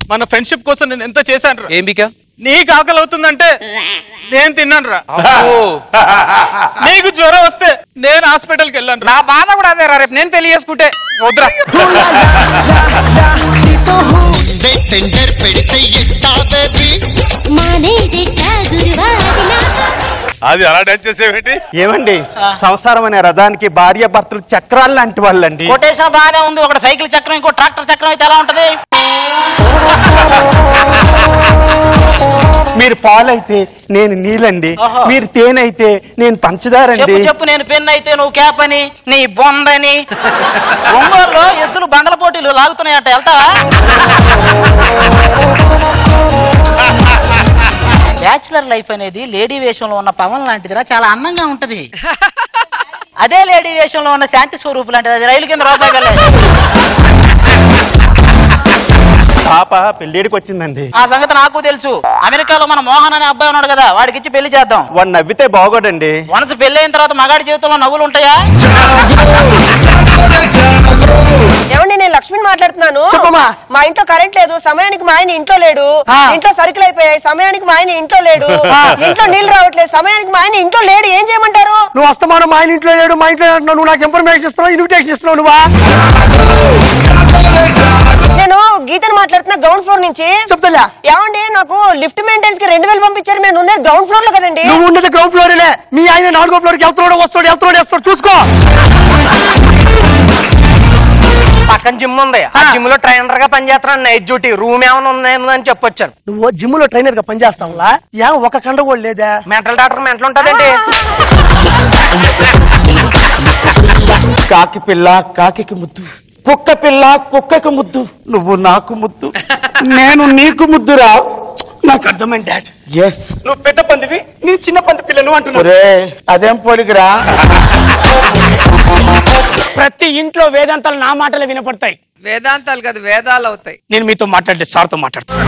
మన ఫ్రెండ్షిప్ కోసం నేను ఎంత చేశాను రా ఏం బికా నీకు ఆకలి అవుతుందంటే నేను తిన్నాను రా అబ్బో. నీకు జ్వరం వస్తే నేను హాస్పిటల్కి వెళ్ళాను రా నా బాధ కూడా అదే రా రేపు నేను పెళ్లి చేసుకుంటే వద్దురా టెండర్ పెడితే ఎట్టా బేబీ మానేదిట్టా గురువా అది నా అది అలా డాన్స్ చేసేవేంటి ఏమండి సంసారం అనే రథానికి భార్య భర్తలు చక్రాలు లాంటి వాళ్ళండి కొటేషన్ బాగానే ఉంది ఒకటి సైకిల్ చక్రం ఇంకో ట్రాక్టర్ చక్రం అయితే ఎలా ఉంటది మీరు పాలైతే నేను నీళ్ళండి ఓహో. మీరు తేనైతే నేను పంచదారండి చెప్పు చెప్పు నేను పెన్ అయితే నువ్వు క్యాప్ అని నీ బొందని ఒంగోలులో ఎద్దులు బండల పోటీలు లాగుతున్నాయట వెళ్తావా బ్యాచులర్ లైఫ్ అనేది లేడీ వేషంలో ఉన్న పవన్ లాంటిదిరా చాలా అందంగా ఉంటది అదే లేడీ వేషంలో ఉన్న శాంతి స్వరూపు లాంటిది అది రైలు కింద రూపాయి వెళ్ళేది పాప పెళ్ళిడికి వచ్చిందండి ఆ సంగతి నాకు తెలుసు అమెరికాలో మన మోహన్ అనే అబ్బాయి ఉన్నాడు కదా వాడికి ఇచ్చి పెళ్లి చేద్దాం వాడు నవ్వితే బాగోడండి వన్స్ పెళ్లి అయిన తర్వాత మగాడి జీవితంలో నవ్వులు ఉంటాయా ఏమండి నేను లక్ష్మిని మాట్లాడుతున్నాను మా ఇంట్లో కరెంట్ లేదు సమయానికి మా ఆయన ఇంట్లో లేడు ఇంట్లో సరుకులు అయిపోయాయి సమయానికి మా ఆయన ఇంట్లో లేడు ఇంట్లో నీళ్లు రావట్లేదు సమయానికి మా ఆయన ఇంట్లో లేడు ఏం చేయమంటారు నువ్వు వస్తామాను మా ఆయన ఇంట్లో లేడు మా ఇంట్లో లేడు అంటున్నావు. నువ్వు నాకు ఇన్ఫర్మేషన్ ఇస్తున్నావు ఇన్విటేషన్ ఇస్తున్నావు నువ్వా నేను గీతను మాట్లాడుతున్నా గ్రౌండ్ ఫ్లోర్ నుంచి చెప్తాలే ఏమండి నాకు లిఫ్ట్ మెయింటెనెన్స్ కి రెండు వేలు పంపించారు మేము ఉన్నది గ్రౌండ్ ఫ్లోర్ లో కదండి నువ్వు ఉన్నది గ్రౌండ్ ఫ్లోర్లే మీ ఆయన నాలుగో ఫ్లోర్కి వెళ్తున్నాడు వస్తాడు వెళ్తున్నాడు వేస్తాడు చూసుకో పక్కన జిమ్ ఉంది ఆ జిమ్ లో ట్రైనర్ గా పనిచేస్తున్నాను నైట్ డ్యూటీ రూమ్ ఏమైనా ఉందేమో అని చెప్పొచ్చాను నువ్వు జిమ్ లో ట్రైనర్ గా పనిచేస్తావులా ఏ ఒక కండ కూడా లేదా మెంటల్ డాక్టర్ మెంటల్ ఉంటదండి కాకి పిల్ల కాకి ముద్దు కుక్క పిల్ల కుక్కకి ముద్దు నువ్వు నాకు ముద్దు నేను నీకు ముద్దురా నాకు అర్థమైంది డాడ్ ఎస్ నువ్వు పెద్ద పందివి నేను చిన్న పంది పిల్లను అంటున్నావు ఒరే అదేం పోలిగిరా ప్రతి ఇంట్లో వేదాంతాలు నా మాటలే వినపడతాయి వేదాంతాలు కాదు వేదాలు అవుతాయి నేను మీతో మాట్లాడే సార్తో మాట్లాడతాను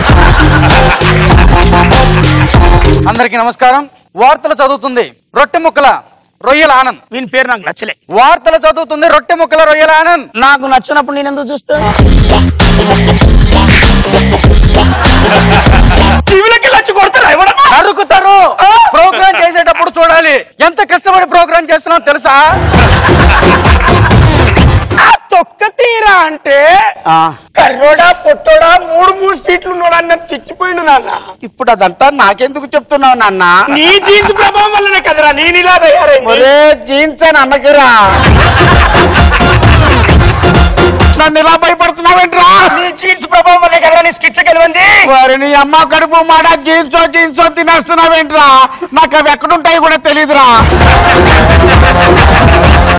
అందరికి నమస్కారం వార్తలు చదువుతుంది రొట్టె ముక్కల రొయ్యల ఆనంద్ వీని పేరు నాకు నచ్చలే వార్తలు చదువుతుంది రొట్టె ముక్కల రొయ్యల ఆనంద్ నాకు నచ్చినప్పుడు నేను ఎందుకు చూస్తా టీవీలోకి లచ్చి కొడతారా ఎవడన్నా నరుకుతారు ప్రోగ్రామ్ చేసేటప్పుడు చూడాలి ఎంత కష్టపడి ప్రోగ్రామ్ చేస్తున్నావు తెలుసా ఆ తొక్క తీరా అంటే కర్రోడా పొట్టోడా మూడు మూడు ఫీట్లు ఉన్నాడా అని నన్ను తిట్టిపోయిండు నాన్న ఇప్పుడు అదంతా నాకెందుకు చెప్తున్నావు నాన్న నీ జీన్స్ ప్రభావం వల్లనే కదరా నేను ఇలా తయారైంది ఒరే జీన్స్ అని అన్నకిరా నన్ను ఇలా భయపడుతున్నావేంట్రా నీ జీన్స్ ప్రభావం వల్లే కదరా నీ స్కిట్లు గెలవంది వారి నీ అమ్మ కడుపు మాట జీన్సో జీన్సో తినేస్తున్నావేంట్రా నాకు అవి ఎక్కడుంటాయి కూడా తెలీదురా